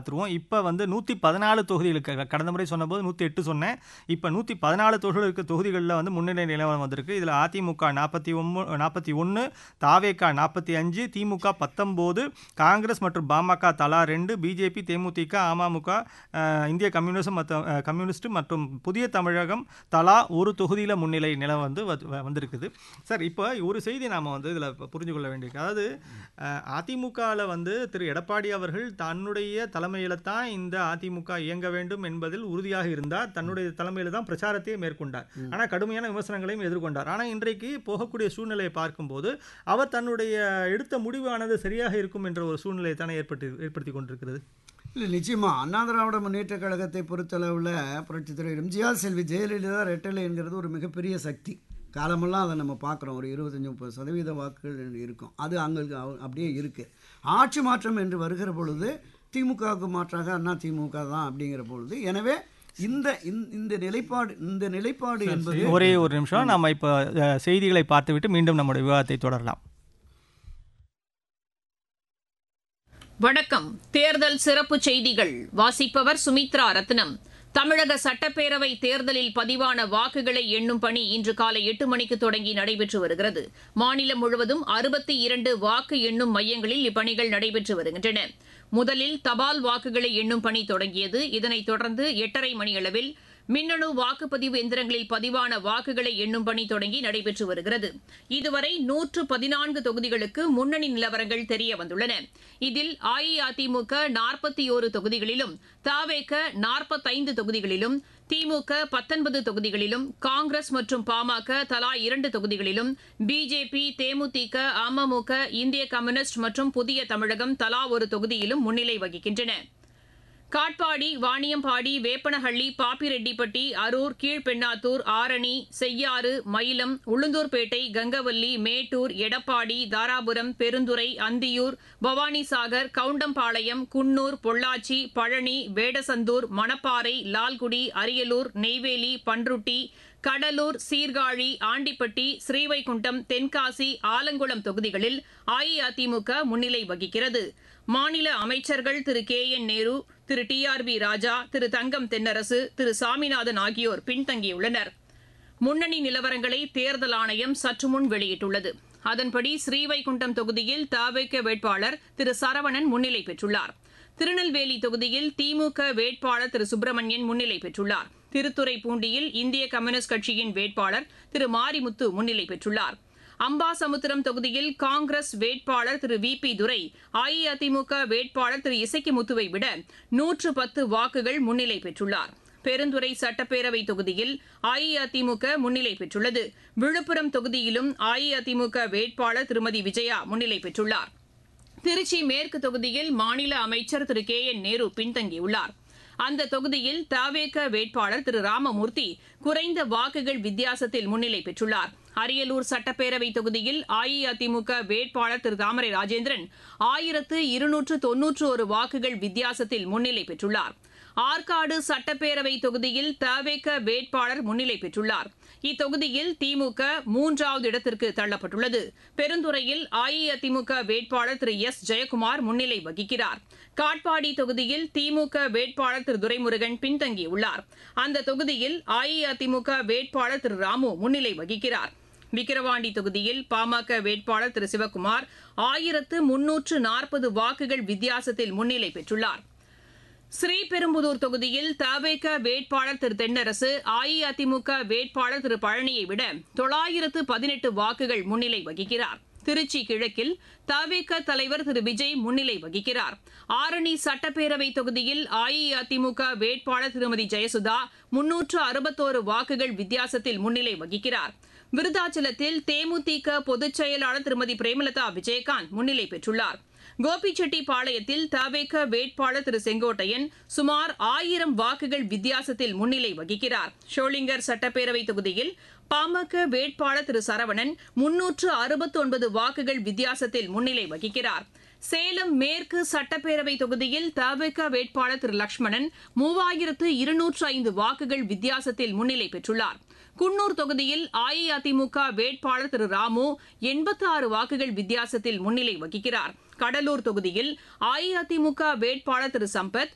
பார்த்துருவோம் இப்போ வந்து நூற்றி பதினாலு தொகுதிகளுக்கு க- கடந்த முறை சொன்னபோது நூற்றி எட்டு சொன்னேன் இப்போ நூற்றி பதினாலு தொகுதிகளுக்கு தொகுதிகளில் வந்து முன்னணி நிலவரம் வந்திருக்கு இதில் அதிமுக நாற்பத்தி ஒம்பு நாற்பத்தி ஒன்று தாவேகா நாற்பத்தி அஞ்சு திமுக பத்தொம்போது காங்கிரஸ் மற்றும் பாமக தலா ரெண்டு பிஜேபி தேமுதிக அமமுக அஹ், இந்திய கம்யூனிசம் மற்றும் அஹ், கம்யூனிஸ்ட் மற்றும் புதிய தமிழகம் தலா ஒரு தொகுதியில் முன்னிலை நிலம் வந்து வ- வ- வந்திருக்குது சார் இப்போ ஒரு செய்தி நாம் வந்து இதில் புரிஞ்சு கொள்ள வேண்டியிருக்கு அதாவது அதிமுகவில் வந்து திரு எடப்பாடி அவர்கள் தன்னுடைய தலைமையில் தான் இந்த அதிமுக இயங்க வேண்டும் என்பதில் உறுதியாக இருந்தார் தன்னுடைய தலைமையில் தான் பிரச்சாரத்தையே மேற்கொண்டார் ஆனால் கடுமையான விமர்சனங்களையும் எதிர்கொண்டார் ஆனால் இன்றைக்கு போகக்கூடிய சூழ்நிலையை பார்க்கும்போது அவர் தன்னுடைய எடுத்த முடிவானது சரியாக இருக்கும் என்ற ஒரு சூழ்நிலையை தானே ஏற்பட்டு ஏற்படுத்தி கொண்டிருக்கிறது இல்லை நிச்சயமா அண்ணா திராவிட முன்னேற்ற கழகத்தை பொறுத்தளவில் புரட்சித் தலைவர் எம்ஜிஆர் செல்வி ஜெயலலிதா ரெட்டலை என்கிறது ஒரு மிகப்பெரிய சக்தி காலமெல்லாம் அதை நம்ம பார்க்குறோம் ஒரு இருபத்தஞ்சி முப்பது சதவீத வாக்குகள் இருக்கும் அது அங்கே அப்படியே இருக்குது ஆட்சி மாற்றம் என்று வருகிற பொழுது திமுகவுக்கு மாற்றாக அண்ணா திமுக தான் அப்படிங்கிற பொழுது எனவே இந்த இந்த- இந்த நிலைப்பாடு இந்த நிலைப்பாடு என்பது ஒரே ஒரு நிமிஷம் நம்ம இப்போ அஹ், செய்திகளை பார்த்துவிட்டு மீண்டும் நம்முடைய விவாதத்தை தொடரலாம் வணக்கம் தேர்தல் சிறப்பு செய்திகள் வாசிப்பவர் சுமித்ரா ரத்னம் தமிழக சட்டப்பேரவை தேர்தலில் பதிவான வாக்குகளை எண்ணும் பணி இன்று காலை எட்டு மணிக்கு தொடங்கி நடைபெற்று வருகிறது மாநிலம் முழுவதும் அறுபத்தி இரண்டு வாக்கு எண்ணும் மையங்களில் இப்பணிகள் நடைபெற்று வருகின்றன முதலில் தபால் வாக்குகளை எண்ணும் பணி தொடங்கியது இதனைத் தொடர்ந்து எட்டரை மணியளவில் மின்னணு வாக்குப்பதிவு எந்திரங்களில் பதிவான வாக்குகளை எண்ணும் பணி தொடங்கி நடைபெற்று வருகிறது இதுவரை நூற்று பதினான்கு தொகுதிகளுக்கு முன்னணி நிலவரங்கள் தெரிய வந்துள்ளன இதில் அஇஅதிமுக நாற்பத்தி ஒரு தொகுதிகளிலும் தவேக நாற்பத்தைந்து தொகுதிகளிலும் திமுக பத்தொன்பது தொகுதிகளிலும் காங்கிரஸ் மற்றும் பாமக தலா இரண்டு தொகுதிகளிலும் பிஜேபி தேமுதிக அமமுக இந்திய கம்யூனிஸ்ட் மற்றும் புதிய தமிழகம் தலா ஒரு தொகுதியிலும் முன்னிலை வகிக்கின்றன காட்பாடி வாணியம்பாடி வேப்பனஹள்ளி பாப்பிரெட்டிப்பட்டி அரூர் கீழ்பெண்ணாத்தூர் ஆரணி செய்யாறு மயிலம் உளுந்தூர்பேட்டை கங்கவல்லி மேட்டூர் எடப்பாடி தாராபுரம் பெருந்துறை அந்தியூர் பவானிசாகர் கவுண்டம்பாளையம் குன்னூர் பொள்ளாச்சி பழனி வேடசந்தூர் மணப்பாறை லால்குடி அரியலூர் நெய்வேலி பன்ருட்டி கடலூர் சீர்காழி ஆண்டிப்பட்டி ஸ்ரீவைகுண்டம் தென்காசி ஆலங்குளம் தொகுதிகளில் அஇஅதிமுக முன்னிலை வகிக்கிறது மாநில அமைச்சர்கள் Thiru K N Nehru Thiru T R B Raja Thiru Thangam Thennarasu Thiru Saminathan ஆகியோர் பின்தங்கியுள்ளனர் முன்னணி நிலவரங்களை தேர்தல் ஆணையம் சற்று முன் வெளியிட்டுள்ளது அதன்படி ஸ்ரீவைகுண்டம் தொகுதியில் தவேக வேட்பாளர் திரு சரவணன் முன்னிலை பெற்றுள்ளார் திருநெல்வேலி தொகுதியில் திமுக வேட்பாளர் திரு சுப்பிரமணியன் முன்னிலை பெற்றுள்ளார் திருத்துறைப்பூண்டியில் இந்திய கம்யூனிஸ்ட் கட்சியின் வேட்பாளர் திரு மாரிமுத்து முன்னிலை பெற்றுள்ளார் அம்பாசமுத்திரம் தொகுதியில் காங்கிரஸ் வேட்பாளர் Thiru V P Durai AIADMK வேட்பாளர் திரு இசக்கி முத்துவை விட நூற்று பத்து வாக்குகள் முன்னிலை பெற்றுள்ளார் பெருந்துறை சட்டப்பேரவை தொகுதியில் அஇஅதிமுக முன்னிலை பெற்றுள்ளது விழுப்புரம் தொகுதியிலும் அஇஅதிமுக வேட்பாளர் திருமதி விஜயா முன்னிலை பெற்றுள்ளார் திருச்சி மேற்கு தொகுதியில் மாநில அமைச்சர் திரு கே என் நேரு பின்தங்கியுள்ளார் அந்த தொகுதியில் தவேக வேட்பாளர் திரு ராமமூர்த்தி குறைந்த வாக்குகள் வித்தியாசத்தில் முன்னிலை பெற்றுள்ளார் அரியலூர் சட்டப்பேரவை தொகுதியில் அஇஅதிமுக வேட்பாளர் திரு தாமரை ராஜேந்திரன் ஆயிரத்து இருநூற்று தொன்னூற்று ஒரு வாக்குகள் வித்தியாசத்தில் முன்னிலை பெற்றுள்ளார் ஆற்காடு சட்டப்பேரவை தொகுதியில் தவேக வேட்பாளர் முன்னிலை பெற்றுள்ளார் இத்தொகுதியில் திமுக மூன்றாவது இடத்திற்கு தள்ளப்பட்டுள்ளது பெருந்துறையில் அஇஅதிமுக வேட்பாளர் திரு எஸ் ஜெயக்குமார் முன்னிலை வகிக்கிறார் காட்பாடி தொகுதியில் திமுக வேட்பாளர் திரு துரைமுருகன் பின்தங்கியுள்ளார் அந்த தொகுதியில் அஇஅதிமுக வேட்பாளர் திரு ராமு முன்னிலை வகிக்கிறார் விக்கிரவாண்டி தொகுதியில் பாமக வேட்பாளர் திரு சிவக்குமார் ஆயிரத்து முன்னூற்று நாற்பது வாக்குகள் வித்தியாசத்தில் முன்னிலை பெற்றுள்ளார் ஸ்ரீபெரும்புதூர் தொகுதியில் தவேக வேட்பாளர் திரு தென்னரசு அஇஅதிமுக வேட்பாளர் திரு பழனியை விட தொள்ளாயிரத்து பதினெட்டு வாக்குகள் முன்னிலை வகிக்கிறார் திருச்சி கிழக்கில் தவேக தலைவர் திரு விஜய் முன்னிலை வகிக்கிறார் ஆரணி சட்டப்பேரவை தொகுதியில் அஇஅதிமுக வேட்பாளர் திருமதி ஜெயசுதா முன்னூற்று அறுபத்தோரு வாக்குகள் வித்தியாசத்தில் முன்னிலை வகிக்கிறார் விருதாச்சலத்தில் தேமுதிக பொதுச் செயலாளர் திருமதி பிரேமலதா விஜயகாந்த் முன்னிலை பெற்றுள்ளார் கோபிச்செட்டிப்பாளையத்தில் தவேக வேட்பாளர் திரு செங்கோட்டையன் சுமார் ஆயிரம் வாக்குகள் வித்தியாசத்தில் முன்னிலை வகிக்கிறார் ஷோலிங்கர் சட்டப்பேரவை தொகுதியில் பாமக வேட்பாளர் திரு சரவணன் முன்னூற்று அறுபத்தொன்பது வாக்குகள் வித்தியாசத்தில் முன்னிலை வகிக்கிறார் சேலம் மேற்கு சட்டப்பேரவை தொகுதியில் தவேக வேட்பாளர் திரு லட்சுமணன் மூவாயிரத்து இருநூற்று ஐந்து வாக்குகள் வித்தியாசத்தில் முன்னிலை பெற்றுள்ளார் குன்னூர் தொகுதியில் அஇஅதிமுக வேட்பாளர் திரு ராமு எண்பத்தி ஆறு வாக்குகள் வித்தியாசத்தில் முன்னிலை வகிக்கிறார் கடலூர் தொகுதியில் அஇஅதிமுக வேட்பாளர் திரு சம்பத்